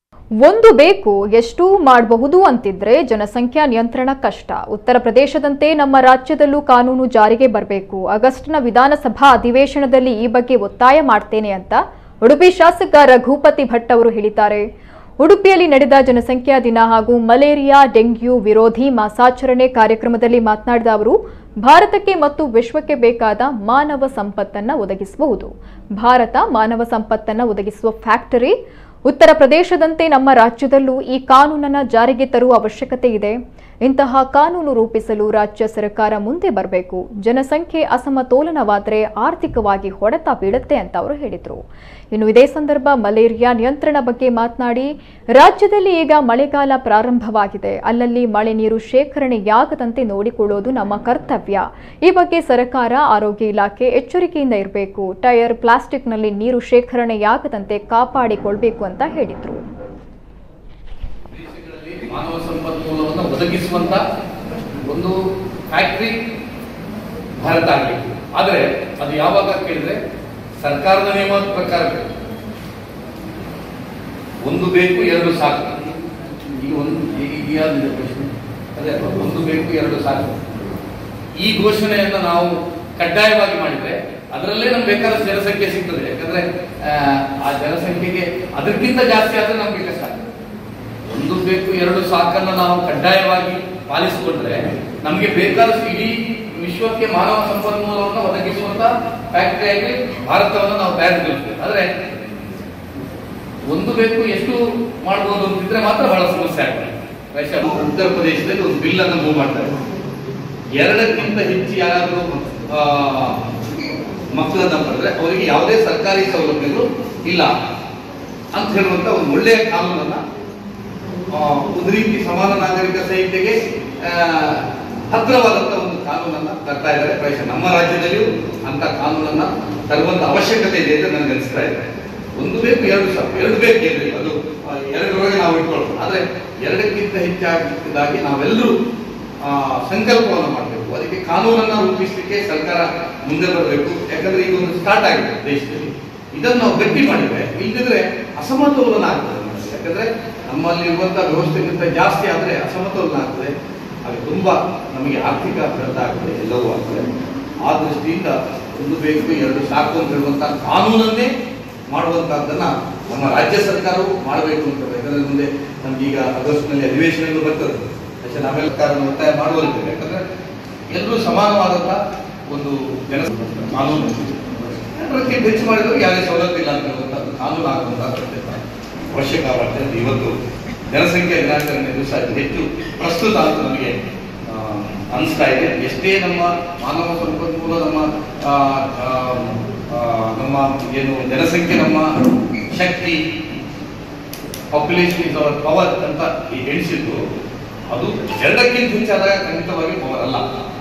ಒಂದು ಬೇಕು ಎಷ್ಟು ಮಾಡಬಹುದು ಅಂತಿದ್ರೆ ಜನಸಂಖ್ಯಾ ನಿಯಂತ್ರಣ ಕಷ್ಟ ಉತ್ತರ ಪ್ರದೇಶದಂತೆ ನಮ್ಮ ರಾಜ್ಯದಲ್ಲೂ ಕಾನೂನು ಜಾರಿಗೆ ಬರಬೇಕು ಆಗಸ್ಟ್ನ ವಿಧಾನಸಭಾ ಅಧಿವೇಶನದಲ್ಲಿ ಈ ಬಗ್ಗೆ ಒತ್ತಾಯ ಮಾಡ್ತೇನೆ ಅಂತ ಉಡುಪಿ ಶಾಸಕ ರಘುಪತಿ ಭಟ್ ಅವರು ಹೇಳಿದ್ದಾರೆ ಉಡುಪಿಯಲ್ಲಿ ನಡೆದ ಜನಸಂಖ್ಯಾ ದಿನ ಹಾಗೂ ಮಲೇರಿಯಾ ಡೆಂಗ್ಯೂ ವಿರೋಧಿ ಮಾಸಾಚರಣೆ ಕಾರ್ಯಕ್ರಮದಲ್ಲಿ ಮಾತನಾಡಿದ ಅವರು ಭಾರತಕ್ಕೆ ಮತ್ತು ವಿಶ್ವಕ್ಕೆ ಬೇಕಾದ ಮಾನವ ಸಂಪತ್ತನ್ನ ಒದಗಿಸಬಹುದು ಭಾರತ ಮಾನವ ಸಂಪತ್ತನ್ನ ಒದಗಿಸುವ ಫ್ಯಾಕ್ಟರಿ ಉತ್ತರ ಪ್ರದೇಶದಂತೆ ನಮ್ಮ ರಾಜ್ಯದಲ್ಲೂ ಈ ಕಾನೂನನ್ನ ಜಾರಿಗೆ ತರುವ ಅವಶ್ಯಕತೆ ಇದೆ ಇಂತಹ ಕಾನೂನು ರೂಪಿಸಲು ರಾಜ್ಯ ಸರ್ಕಾರ ಮುಂದೆ ಬರಬೇಕು ಜನಸಂಖ್ಯೆ ಅಸಮತೋಲನವಾದರೆ ಆರ್ಥಿಕವಾಗಿ ಹೊಡೆತ ಬೀಳುತ್ತೆ ಅಂತ ಅವರು ಹೇಳಿದರು ಇನ್ನು ಇದೇ ಸಂದರ್ಭ ಮಲೇರಿಯಾ ನಿಯಂತ್ರಣ ಬಗ್ಗೆ ಮಾತನಾಡಿ ರಾಜ್ಯದಲ್ಲಿ ಈಗ ಮಳೆಗಾಲ ಪ್ರಾರಂಭವಾಗಿದೆ ಅಲ್ಲಲ್ಲಿ ಮಳೆ ನೀರು ಶೇಖರಣೆಯಾಗದಂತೆ ನೋಡಿಕೊಳ್ಳೋದು ನಮ್ಮ ಕರ್ತವ್ಯ ಈ ಬಗ್ಗೆ ಸರ್ಕಾರ ಆರೋಗ್ಯ ಇಲಾಖೆ ಎಚ್ಚರಿಕೆಯಿಂದ ಇರಬೇಕು ಟೈರ್ ಪ್ಲಾಸ್ಟಿಕ್ನಲ್ಲಿ ನೀರು ಶೇಖರಣೆಯಾಗದಂತೆ ಕಾಪಾಡಿಕೊಳ್ಬೇಕು ಅಂತ ಹೇಳಿದರು ದೇಶಗಳಲ್ಲಿ ಮಾನವ ಸಂಪನ್ಮೂಲವನ್ನು ಒದಗಿಸುವಂತ ಒಂದು ಫ್ಯಾಕ್ಟರಿ ಭಾರತ ಆಗಬೇಕು ಆದರೆ ಅದು ಯಾವಾಗ ಕೇಳಿದ್ರೆ ಸರ್ಕಾರದ ನಿಯಮದ ಪ್ರಕಾರ ಬೇಕು. ಒಂದು ಬೇಕು ಎರಡು ಸಾಕು ಈಗ ಒಂದು ಈಗ ಈಗ ಯಾವ್ದಿದೆ ಪ್ರಶ್ನೆ ಅದೇ ಒಂದು ಬೇಕು ಎರಡು ಸಾಕು ಈ ಘೋಷಣೆಯನ್ನು ನಾವು ಕಡ್ಡಾಯವಾಗಿ ಮಾಡಿದ್ರೆ ಅದರಲ್ಲೇ ನಮ್ಗೆ ಬೇಕಾದ ಜನಸಂಖ್ಯೆ ಸಿಗ್ತದೆ ಯಾಕಂದ್ರೆ ಆ, ಆ ಜನಸಂಖ್ಯೆಗೆ ಅದಕ್ಕಿಂತ ಜಾಸ್ತಿ ಆದ್ರೆ ನಮ್ಗೆ ಕಷ್ಟ ಆಗ್ತದೆ. ಒಂದು ಬೇಕು ಎರಡು ಸಾಕನ್ನು ನಾವು ಕಡ್ಡಾಯವಾಗಿ ಪಾಲಿಸಿಕೊಂಡ್ರೆ ನಮಗೆ ಬೇಕಾದಷ್ಟು ಇಡೀ ವಿಶ್ವಕ್ಕೆ ಮಾನವ ಸಂಪನ್ಮೂಲವನ್ನು ಒದಗಿಸುವಂತ ಫ್ಯಾಕ್ಟರಿಯಾಗಿ ಭಾರತವನ್ನು ನಾವು ತಯಾರಿಸಿರ್ತೇವೆ ಆದ್ರೆ ಒಂದು ಬೇಕು ಎಷ್ಟು ಮಾಡ್ಬೋದು ಅಂತಿದ್ರೆ ಮಾತ್ರ ಬಹಳ ಸಮಸ್ಯೆ ಆಗ್ತದೆ ಬಹುಶಃ ಉತ್ತರ ಪ್ರದೇಶದಲ್ಲಿ ಒಂದು ಬಿಲ್ ಅನ್ನು ಮೂವ್ ಮಾಡ್ತಾರೆ ಎರಡಕ್ಕಿಂತ ಹೆಚ್ಚು ಯಾರಾದರೂ ಆ, ಮಕ್ಕಳನ್ನ ಪಡೆದ್ರೆ ಅವರಿಗೆ ಯಾವುದೇ ಸರ್ಕಾರಿ ಸೌಲಭ್ಯಗಳು ಇಲ್ಲ ಅಂತ ಹೇಳುವಂತ ಒಂದು ಒಳ್ಳೆಯ ಕಾನೂನನ್ನ ಆ, ಒಂದು ರೀತಿ ಸಮಾನ ನಾಗರಿಕ ಸಂಹಿತೆಗೆ ಆ, ಹತ್ತಿರವಾದಂತ ಒಂದು ಕಾನೂನನ್ನ ತರ್ತಾ ಇದ್ದಾರೆ ಪ್ರಾಯಶಃ ನಮ್ಮ ರಾಜ್ಯದಲ್ಲಿಯೂ ಅಂತ ಕಾನೂನನ್ನ ತರುವಂತ ಅವಶ್ಯಕತೆ ಇದೆ ಅಂತ ನನಗೆ ಅನಿಸ್ತಾ ಇದೆ ಒಂದು ಬೇಕು ಎರಡು ಸಾಕು ಎರಡು ಬೇಕು ಎಲ್ರಿಗೂ. ಅದು ಆ, ಎರಡರೊಳಗೆ ನಾವು ಇಟ್ಕೊಳ್ಬೋದು ಆದ್ರೆ ಎರಡಕ್ಕಿಂತ ಹೆಚ್ಚಾಗಿ ನಾವೆಲ್ಲರೂ ಆ, ಸಂಕಲ್ಪವನ್ನು ಮಾಡಬೇಕು ಅದಕ್ಕೆ ಕಾನೂನನ್ನ ರೂಪಿಸಲಿಕ್ಕೆ ಸರ್ಕಾರ ಮುಂದೆ ಬರಬೇಕು ಯಾಕಂದ್ರೆ ಈಗ ಒಂದು ಸ್ಟಾರ್ಟ್ ಆಗಿದೆ ದೇಶದಲ್ಲಿ ಇದನ್ನು ನಾವು ಗಟ್ಟಿ ಮಾಡಿದ್ರೆ ಇಲ್ಲದಿದ್ರೆ ಅಸಮತೋಲನ ಆಗ್ತದೆ ನಮ್ಮಲ್ಲಿ. ಯಾಕಂದ್ರೆ ನಮ್ಮಲ್ಲಿ ಇರುವಂತಹ ವ್ಯವಸ್ಥೆಗಿಂತ ಜಾಸ್ತಿ ಆದ್ರೆ ಅಸಮತೋಲನ ಆಗ್ತದೆ ಅದು ತುಂಬಾ ನಮಗೆ ಆರ್ಥಿಕ ಕಡಿತ ಆಗ್ತದೆ ಎಲ್ಲವೂ ಆಗ್ತದೆ ಆ ದೃಷ್ಟಿಯಿಂದ ಒಂದು ಬೇಕು ಎರಡು ಸಾಕು ಅಂತ ಹೇಳುವಂತಹ ಕಾನೂನನ್ನೇ ಮಾಡುವಂತಹದ್ದನ್ನ ನಮ್ಮ ರಾಜ್ಯ ಸರ್ಕಾರವು ಮಾಡಬೇಕು ಅಂತ ಯಾಕಂದ್ರೆ ಮುಂದೆ ನಮ್ಗೀಗ ಆಗಸ್ಟ್ನಲ್ಲಿ ಅಧಿವೇಶನಗಳು ಬರ್ತದೆ പക്ഷെ ನಾವೆಲ್ಲ ಕಾರಣ ಒತ್ತಾಯ ಮಾಡುವಂತಿದೆ ಯಾಕಂದ್ರೆ ಎಲ್ಲರೂ ಸಮಾನವಾದಂತಹ ಒಂದು ಜನ ಕಾನೂನು ಅದಕ್ಕಿಂತ ಹೆಚ್ಚು ಮಾಡಿದ್ರೆ ಯಾವುದೇ ಸವಲತ್ತು ಇಲ್ಲ ಅಂತ ಹೇಳುವಂಥದ್ದು ಕಾನೂನು ಆಗುವಂತಹ ಅವಶ್ಯಕವಾಗ್ತದೆ ಇವತ್ತು ಜನಸಂಖ್ಯಾ ದಿನಾಚರಣೆ ದಿವಸ ಅತಿ ಹೆಚ್ಚು ಪ್ರಸ್ತುತ ಅಂತ ನನಗೆ ಆ, ಅನಿಸ್ತಾ ಇದೆ ಎಷ್ಟೇ ನಮ್ಮ ಮಾನವ ಸಂಪನ್ಮೂಲ ನಮ್ಮ ಆ, ಆ, ಆ, ನಮ್ಮ ಏನು ಜನಸಂಖ್ಯೆ ನಮ್ಮ ಶಕ್ತಿ ಪಾಪ್ಯುಲೇಷನ್ ಇಸ್ ಅವರ್ ಪವರ್ ಅಂತ ಈ ಎಣಿಸಿದ್ದು ಅದು ಎರಡಕ್ಕಿಂತ ಹೆಚ್ಚಾದಾಗ ಖಂಡಿತವಾಗಿ ಪವರ್ ಅಲ್ಲ